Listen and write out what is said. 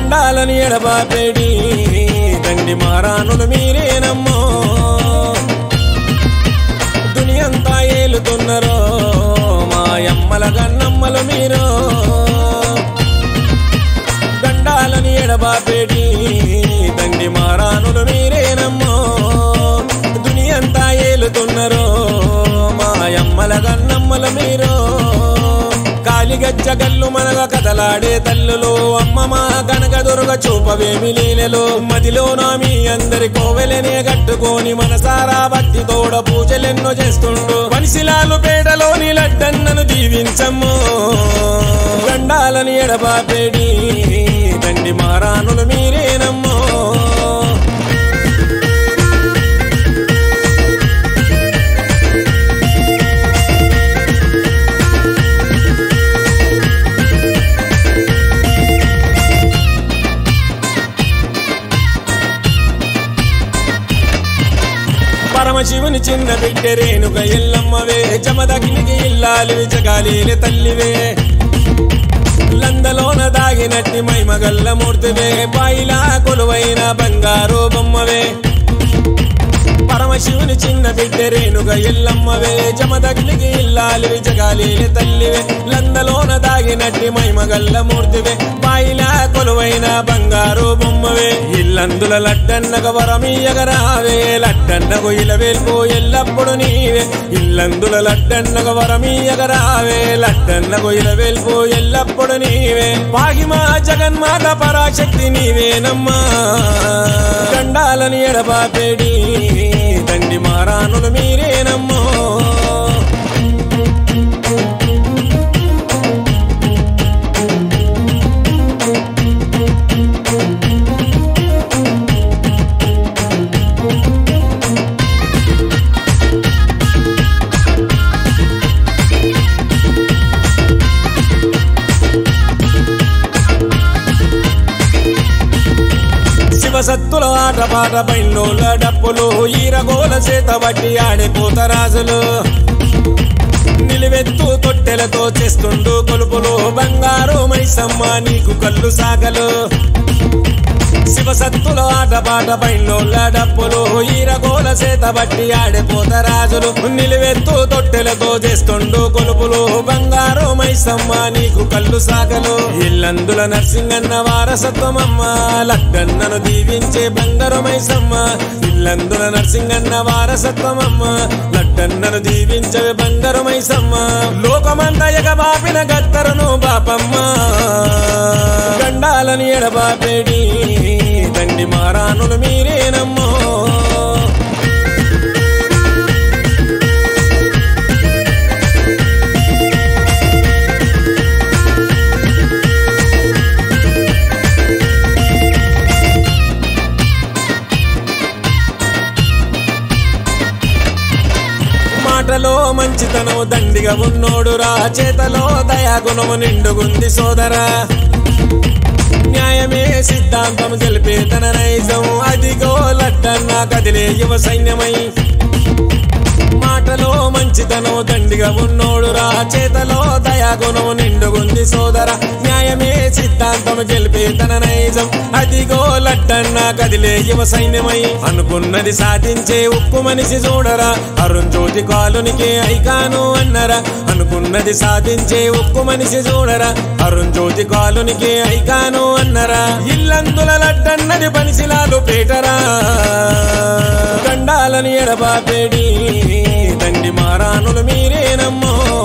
గండాలని ఎడబాపేడి దండి మారానులు మీరేనమ్మో దునియంతా ఏలుతున్నరో మాయమ్మల గన్నమ్మలు మీరు గండాలని ఎడబాపేడి దండి మారానులు మీరేనమ్మో దునియంతా ఏలుతున్నరో మాయమ్మల గన్నమ్మలు మీరు కాలిగజ్జ గల్లు మనగ కదలాడే తల్లులు అమ్మ మా కనక దుర్గ చూపవేమి లీలలు మదిలో నా మీ అందరి కోవెలనే కట్టుకొని మనసారా భక్తి తోడ పూజలెన్నో చేస్తుండు మనిషిలాలు పేటలోని లడ్డన్నను దీవించమ్ము గండాలని ఎడబాపేడి దండి మారానులు మీరేనమ్మో పరమశివుని చిన్న బిడ్డ రేణుక ఎల్లమ్మవే జమదగ్నికి ఇల్లాలి జగాలీల తల్లివే లందలోన దాగినట్టి మైమగల్ల మూర్తివే బాయిలా కొలువైన బంగారు బొమ్మవే పరమశివుని చిన్న బిడ్డ రేణుక ఎల్లమ్మవే జమదగ్నికి ఇల్లాలి జగాలీల తల్లివే లందలోన దాగినట్టి మైమగల్ల మూర్తివే బాయిలా కొలువైన బంగారు బొమ్మవే ఇల్లందుల లడ్డన్నగ వరమీయగరావే లడ్డన్నకు ఇలవేల్పు ఎల్లప్పుడు నీవే ఇల్లందుల లడ్డన్నగ వరమీయగరావే లడ్డన్నకు ఇలవేల్పు ఎల్లప్పుడు నీవే పాగిమా జగన్మాత పరాశక్తి నీవేనమ్మా గండాలని ఎడబాపేడి దండి మారానులు మీరేనమ్మో శివసత్తుల ఆట పాట బయలుల డప్పులు ఈరగోల చేత బట్టి ఆడిపోత రాజులు నిలువెత్తు తొట్టెలతో చేస్తుండు కొలుపులు బంగారు మైసమ్మ నీకు కళ్ళు సాగలు శివసత్తుల ఆట పాట బయలుల డప్పులు ఈరగోల చేత బట్టి ఆడిపోత రాజులు నిలువెత్తు తొట్టెలతో చేస్తుండు కొలుపులు బంగారు మైసమ్మ నీకు కళ్ళు సాగలు ఇల్లందుల నర్సింగన్న వారసత్వమమ్మ లక్కన్నను దీవించే బంగారు మైసమ్మ ఇల్లందుల నర్సింగన్న వారసత్వమమ్మ లక్కన్నను దీవించే బంగారు మైసమ్మ లోకమంత ఎగబాపిన గత్తరను బాపమ్మ గండాలని ఎడబాపేడి దండి మారానులు మీరేనమ్మో మాటలో మంచితనం దండిగా ఉన్నోడురా చేతలో దయాగుణము నిండుగుంది సోదరా న్యాయమే సిద్ధాంతం తెలిపే తన నైజం అదిగో లడ్డన్న కదిలే యువ సైన్యమై మాటలో మంచితనం దండిగా ఉన్నోడురా చేతలో దయాగుణము నిండుగుంది సోదర న్యాయమే సిద్ధాంతం గెలిపే తన నైజం అదిగో లడ్డన్న కదిలే యువ సైన్యమై అనుకున్నది సాధించే ఉప్పు మనిషి చూడరా అరుణ్ జ్యోతి కాలునికి ఐకాను అన్నరా అనుకున్నది సాధించే ఉప్పు మనిషి చూడరా అరుణ్ జ్యోతి కాలునికి ఐకాను అన్నరా ఇల్లందుల లడ్డన్నది పనిసిలాలు పేటరా గండాలని ఎడబాపేడి దండి మారానులు మీరేనమ్మో